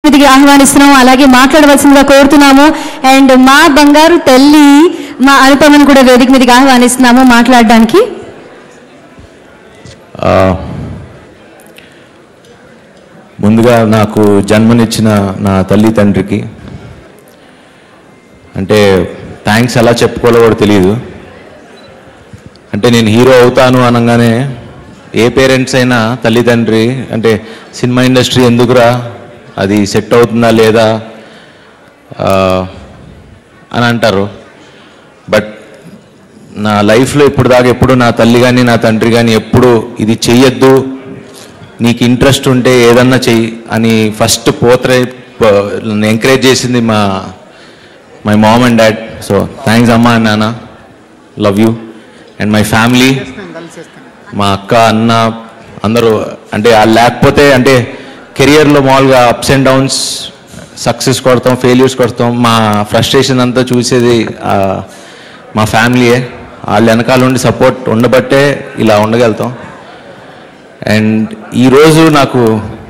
మీదికి ఆహ్వానిస్తున్నాము అలాగే మాట్లాడవలసిందిగా కోరుతున్నాము అండ్ మా బంగారు తల్లి మా అనుపమను కూడా వేదిక మీదకి ఆహ్వానిస్తున్నాము మాట్లాడడానికి ఆ, ముందుగా నాకు జన్మనిచ్చిన నా తల్లి తండ్రికి అంటే థ్యాంక్స్ ఎలా చెప్పుకోవాలో కూడా తెలియదు అంటే నేను హీరో అవుతాను అనగానే ఏ పేరెంట్స్ అయినా తల్లిదండ్రి అంటే సినిమా ఇండస్ట్రీ ఎందుకురా అది సెట్ అవుతుందా లేదా ఆ, అని అంటారు బట్ నా లైఫ్లో ఇప్పుడు దాకా ఎప్పుడు నా తల్లి కానీ నా తండ్రి కానీ ఎప్పుడు ఇది చెయ్యొద్దు నీకు ఇంట్రెస్ట్ ఉంటే ఏదన్నా చెయ్యి అని ఫస్ట్ పోత్రే ఎంకరేజ్ చేసింది మా my mom and dad so thanks అమ్మా అండ్ నాన్న love you and my family మా అక్క అన్న అందరూ అంటే వాళ్ళు లేకపోతే అంటే కెరియర్లో మామూలుగా అప్స్ అండ్ డౌన్స్ సక్సెస్ కొడతాం ఫెయిల్యూర్స్ కొడతాం మా ఫ్రస్ట్రేషన్ అంతా చూసేది ఆ, మా ఫ్యామిలీయే వాళ్ళ వెనకాల ఉండి సపోర్ట్ ఉండబట్టే ఇలా ఉండగలుగుతాం అండ్ ఈరోజు నాకు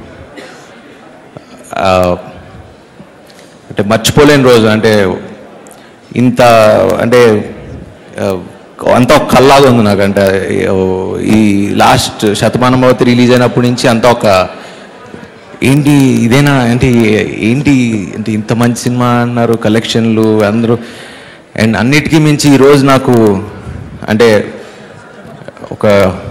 ఆ, అంటే మర్చిపోలేని రోజు అంటే ఇంత అంటే ఆ, అంతా ఒక కల్లాగా ఉంది నాకు అంటే ఓ, ఈ లాస్ట్ శతమానం భవతి రిలీజ్ అయినప్పటి నుంచి అంతా ఒక ఏంటి ఇదేనా అంటే ఏంటి అంటే ఇంత మంచి సినిమా అన్నారు కలెక్షన్లు అందరూ అండ్ అన్నిటికీ మించి ఈరోజు నాకు అంటే ఒక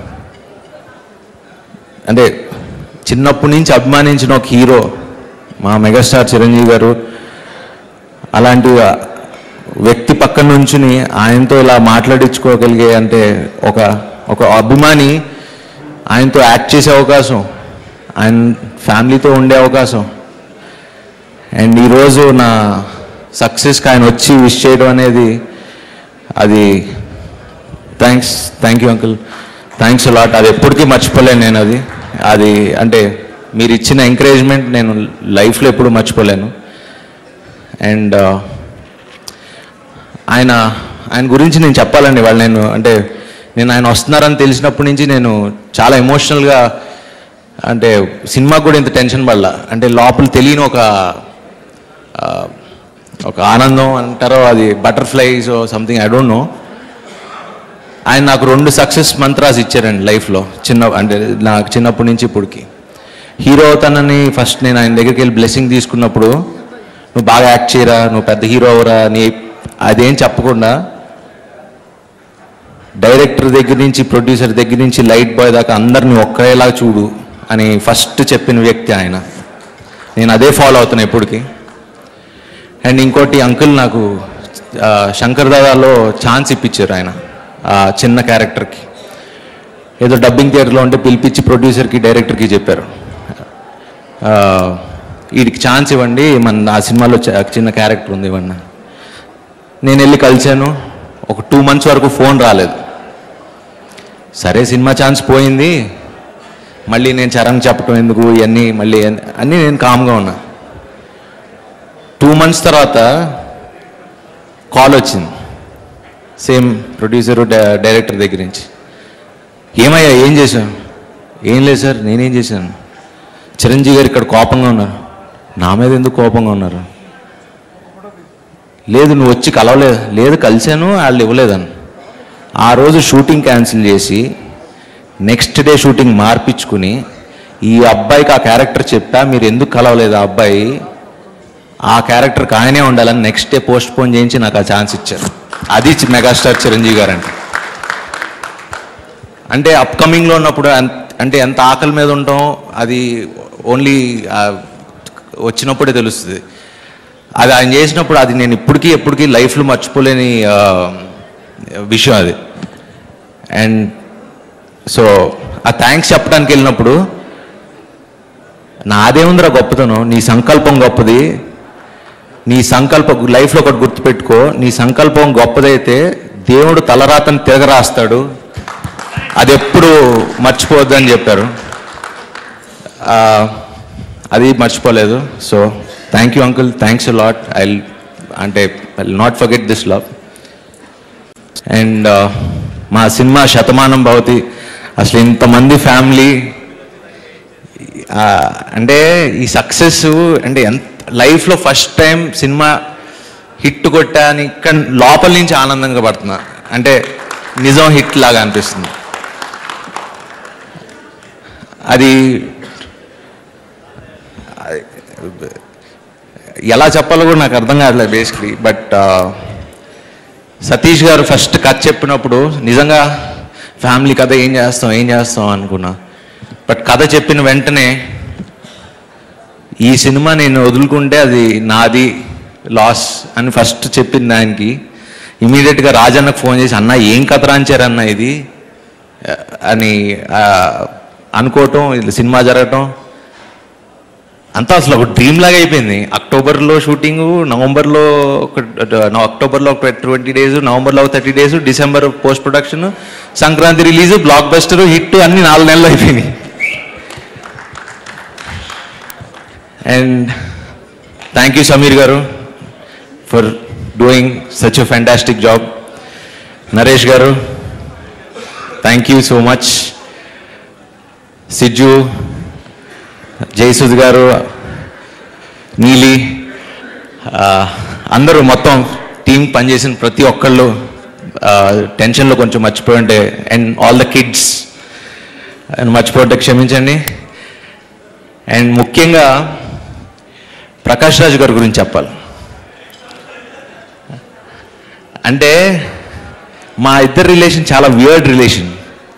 అంటే చిన్నప్పటి నుంచి అభిమానించిన ఒక హీరో మా మెగాస్టార్ చిరంజీవి గారు అలాంటి వ్యక్తి పక్కన నుంచుని ఆయనతో ఇలా మాట్లాడించుకోగలిగే అంటే ఒక ఒక అభిమాని ఆయనతో యాక్ట్ చేసే అవకాశం ఆయన ఫ్యామిలీతో ఉండే అవకాశం అండ్ ఈరోజు నా సక్సెస్కి ఆయన వచ్చి విష్ చేయడం అనేది అది thanks thank you uncle thanks lot అది ఎప్పటికీ మర్చిపోలేను నేను అది అది అంటే మీరు ఇచ్చిన ఎంకరేజ్మెంట్ నేను లైఫ్లో ఎప్పుడు మర్చిపోలేను అండ్ ఆయన ఆయన గురించి నేను చెప్పాలండి వాళ్ళు నేను అంటే నేను ఆయన వస్తున్నారని తెలిసినప్పటి నుంచి నేను చాలా ఎమోషనల్గా అంటే సినిమాకు కూడా ఇంత టెన్షన్ పడలా అంటే లోపల తెలియని ఒక ఆ, ఒక ఆనందం అంటారో అది butterflies something I don't know ఆయన నాకు రెండు సక్సెస్ మంత్రాస్ ఇచ్చారండి లైఫ్లో చిన్న అంటే నాకు చిన్నప్పటి నుంచి ఇప్పటికి హీరో అవుతానని ఫస్ట్ నేను ఆయన దగ్గరికి వెళ్ళి బ్లెస్సింగ్ తీసుకున్నప్పుడు నువ్వు బాగా యాక్ట్ చేయరా నువ్వు పెద్ద హీరో అవరా నీ అదేం చెప్పకుండా డైరెక్టర్ దగ్గర నుంచి ప్రొడ్యూసర్ దగ్గర నుంచి లైట్ బాయ్ దాకా అందరిని ఒక్కరేలా చూడు అని ఫస్ట్ చెప్పిన వ్యక్తి ఆయన నేను అదే ఫాలో అవుతున్నా ఎప్పటికీ అండ్ ఇంకోటి అంకుల్ నాకు ఆ, శంకర్ దాదాలో ఛాన్స్ ఇప్పించారు ఆయన ఆ చిన్న క్యారెక్టర్కి ఏదో డబ్బింగ్ థియేటర్లో ఉంటే పిలిపించి ప్రొడ్యూసర్కి డైరెక్టర్కి చెప్పారు ఆ, వీడికి ఛాన్స్ ఇవ్వండి మన ఆ సినిమాలో చ- చిన్న క్యారెక్టర్ ఉంది ఇవ్వండి నేను వెళ్ళి కలిశాను ఒక టూ మంత్స్ వరకు ఫోన్ రాలేదు సరే సినిమా ఛాన్స్ పోయింది మళ్ళీ నేను చరణ్ చెప్పటం ఎందుకు ఇవన్నీ మళ్ళీ అన్ని- అన్నీ నేను కామ్గా ఉన్నా టూ మంత్స్ తర్వాత కాల్ వచ్చింది సేమ్ ప్రొడ్యూసర్ డైరెక్టర్ దగ్గర నుంచి ఏమయ్యా ఏం చేశాను ఏం లేదు సార్ నేనేం చేశాను చిరంజీవి గారు ఇక్కడ కోపంగా ఉన్నారు నా మీద ఎందుకు కోపంగా ఉన్నారు లేదు నువ్వు వచ్చి కలవలేదు లేదు కలిశాను వాళ్ళు ఇవ్వలేదని ఆ రోజు షూటింగ్ క్యాన్సిల్ చేసి నెక్స్ట్ డే షూటింగ్ మార్పించుకుని ఈ అబ్బాయికి ఆ క్యారెక్టర్ చెప్పా మీరు ఎందుకు కలవలేదు ఆ అబ్బాయి ఆ క్యారెక్టర్కి ఆయనే ఉండాలని నెక్స్ట్ డే పోస్ట్ పోన్ చేయించి నాకు ఆ ఛాన్స్ ఇచ్చారు అది చి- మెగాస్టార్ చిరంజీవి గారు అంటే అంటే అప్కమింగ్లో ఉన్నప్పుడు అన్- అంటే ఎంత ఆకలి మీద ఉంటాం అది ఓన్లీ వచ్చినప్పుడే తెలుస్తుంది అది ఆయన చేసినప్పుడు అది నేను ఇప్పటికీ ఎప్పటికీ లైఫ్లో మర్చిపోలేని ఆ, విషయం అది అండ్ సో ఆ థ్యాంక్స్ చెప్పడానికి వెళ్ళినప్పుడు నాదేముందిరా గొప్పతనం నీ సంకల్పం గొప్పది నీ సంకల్ప లైఫ్లో ఒకటి గుర్తుపెట్టుకో నీ సంకల్పం గొప్పదైతే దేవుడు తలరాతని తిరగరాస్తాడు అది ఎప్పుడు మర్చిపోవద్దు అని చెప్పారు ఆ, అది మర్చిపోలేదు so thank you uncle thanks lot I అంటే I not forget this love and మా సినిమా శతమానం భవతి అసలు ఇంతమంది ఫ్యామిలీ ఆ, అంటే ఈ సక్సెస్ అంటే ఎంత లైఫ్లో ఫస్ట్ టైం సినిమా హిట్ కొట్టా అని ఇక్కడ లోపల నుంచి ఆనందంగా పడుతున్నా అంటే నిజం హిట్ లాగా అనిపిస్తుంది అది అది ఎలా చెప్పాలో కూడా నాకు అర్థం కావట్లేదు బేసిక్లీ బట్ సతీష్ గారు ఫస్ట్ కథ చెప్పినప్పుడు నిజంగా ఫ్యామిలీ కథ ఏం చేస్తాం ఏం చేస్తాం అనుకున్నా బట్ కథ చెప్పిన వెంటనే ఈ సినిమా నేను వదులుకుంటే అది నాది లాస్ అని ఫస్ట్ చెప్పింది ఆయనకి ఇమీడియట్గా రాజన్నకు ఫోన్ చేసి అన్న ఏం కథ రాంచారన్న ఇది ఆ, అని ఆ, అనుకోవటం ఇది సినిమా జరగటం అంతా అసలు ఒక డ్రీమ్ లాగా అయిపోయింది అక్టోబర్లో షూటింగ్ నవంబర్లో ఒక నా- అక్టోబర్లో ఒక ట్వంటీ డేస్ నవంబర్లో ఒక thirty days December post production Sankranti release blockbuster hit అన్ని నాలుగు నెలలు అయిపోయినాయి and thank you Sameer garu for doing such a fantastic job Naresh garu thank you so much సిజ్జు జయసుద్ గారు నీలి ఆ, అందరూ మొత్తం టీం పనిచేసిన ప్రతి ఒక్కళ్ళు ఆ, టెన్షన్లో కొంచెం మర్చిపోయి ఉంటే and all the kids and మర్చిపోతే క్షమించండి అండ్ ముఖ్యంగా ప్రకాష్ రాజ్ గారి గురించి చెప్పాలి అంటే మా ఇద్దరి రిలేషన్ చాలా వియర్డ్ రిలేషన్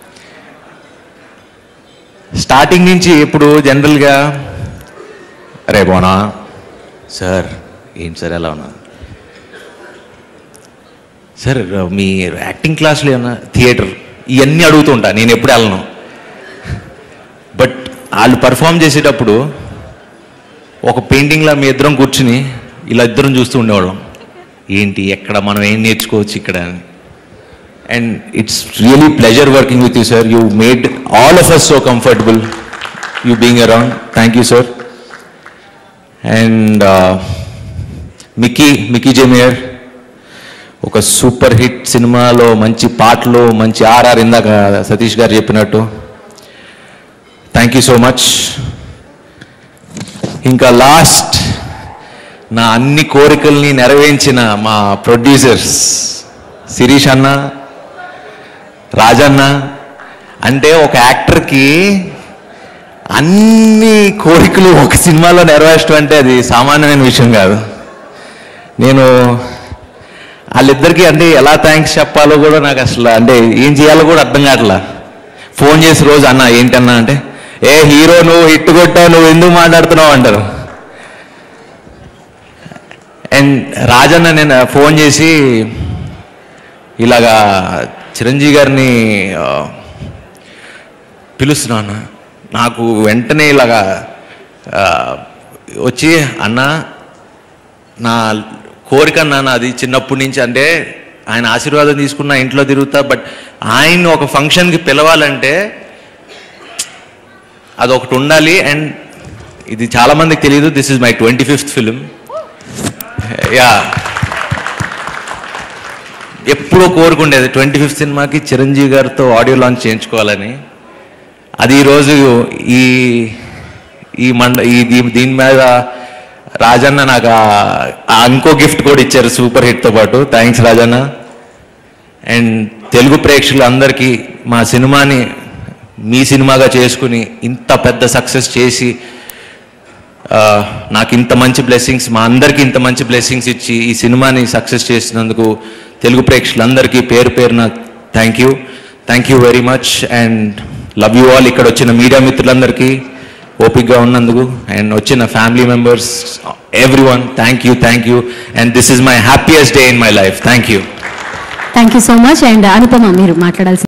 స్టార్టింగ్ నుంచి ఎప్పుడు జనరల్గా అరే బోనా సార్ ఏంటి సార్ ఎలా ఉన్నా సార్ మీ యాక్టింగ్ క్లాస్లో ఏమన్నా థియేటర్ ఇవన్నీ అడుగుతుంటా నేను ఎప్పుడు వెళ్ళను బట్ వాళ్ళు పర్ఫామ్ చేసేటప్పుడు ఒక పెయింటింగ్లా మీ ఇద్దరం కూర్చుని ఇలా ఇద్దరం చూస్తూ ఉండేవాళ్ళం ఏంటి ఎక్కడ మనం ఏం నేర్చుకోవచ్చు ఇక్కడ అని and it's really pleasure working with you sir you made all of us so comfortable you being around thank you sir and Mickey Mickey జమీర్ ఒక సూపర్ హిట్ సినిమాలో మంచి పాటలు మంచి ఆర్ఆర్ ఇందాక సతీష్ గారు చెప్పినట్టు థ్యాంక్ యూ సో మచ్ ఇంకా లాస్ట్ నా అన్ని కోరికల్ని నెరవేర్చిన మా ప్రొడ్యూసర్స్ శిరీష్ అన్న రాజన్న అంటే ఒక యాక్టర్కి అన్ని కోరికలు ఒక సినిమాలో నెరవేర్చడం అంటే అది సామాన్యమైన విషయం కాదు నేను వాళ్ళిద్దరికీ అంటే ఎలా థ్యాంక్స్ చెప్పాలో కూడా నాకు అసలు అంటే ఏం చేయాలో కూడా అర్థం కావట్లా ఫోన్ చేసి రోజు అన్న ఏంటన్నా అంటే ఏ హీరో నువ్వు హిట్ కొట్టావు నువ్వు ఎందుకు మాట్లాడుతున్నావు అంటారు అండ్ రాజన్న నేను ఫోన్ చేసి ఇలాగా చిరంజీవి గారిని ఆ, పిలుస్తున్నాను నాకు వెంటనే ఇలాగా ఆ, వచ్చి అన్న నా కోరిక అన్న నాది చిన్నప్పటి నుంచి అంటే ఆయన ఆశీర్వాదం తీసుకున్న ఇంట్లో తిరుగుతా బట్ ఆయన ఒక ఫంక్షన్కి పిలవాలంటే అదొకటి ఉండాలి అండ్ ఇది చాలా మందికి తెలియదు this is my twenty fifth film యా ఎప్పుడో కోరుకుండేది ట్వంటీ ఫిఫ్త్ సినిమాకి చిరంజీవి గారితో ఆడియో లాంచ్ చేయించుకోవాలని అది ఈరోజు ఈ ఈ మండ ఈ దీ- దీని మీద రాజన్న నాకు ఆ- ఆ ఇంకో గిఫ్ట్ కూడా ఇచ్చారు సూపర్ హిట్తో పాటు థ్యాంక్స్ రాజన్న అండ్ తెలుగు ప్రేక్షకులందరికీ మా సినిమాని మీ సినిమాగా చేసుకుని ఇంత పెద్ద సక్సెస్ చేసి ఆ, నాకు ఇంత మంచి బ్లెస్సింగ్స్ మా అందరికీ ఇంత మంచి బ్లెస్సింగ్స్ ఇచ్చి ఈ సినిమాని సక్సెస్ చేసినందుకు తెలుగు ప్రేక్షకులందరికీ పేరు పేరున thank you thank you very much and love you all ఇక్కడ వచ్చిన మీడియా మిత్రులందరికీ ఓపిక్గా ఉన్నందుకు అండ్ వచ్చిన family members everyone thank you thank you and this is my happiest day in my life thank you thank you so much and Anupama మీరు మాట్లాడాల్సి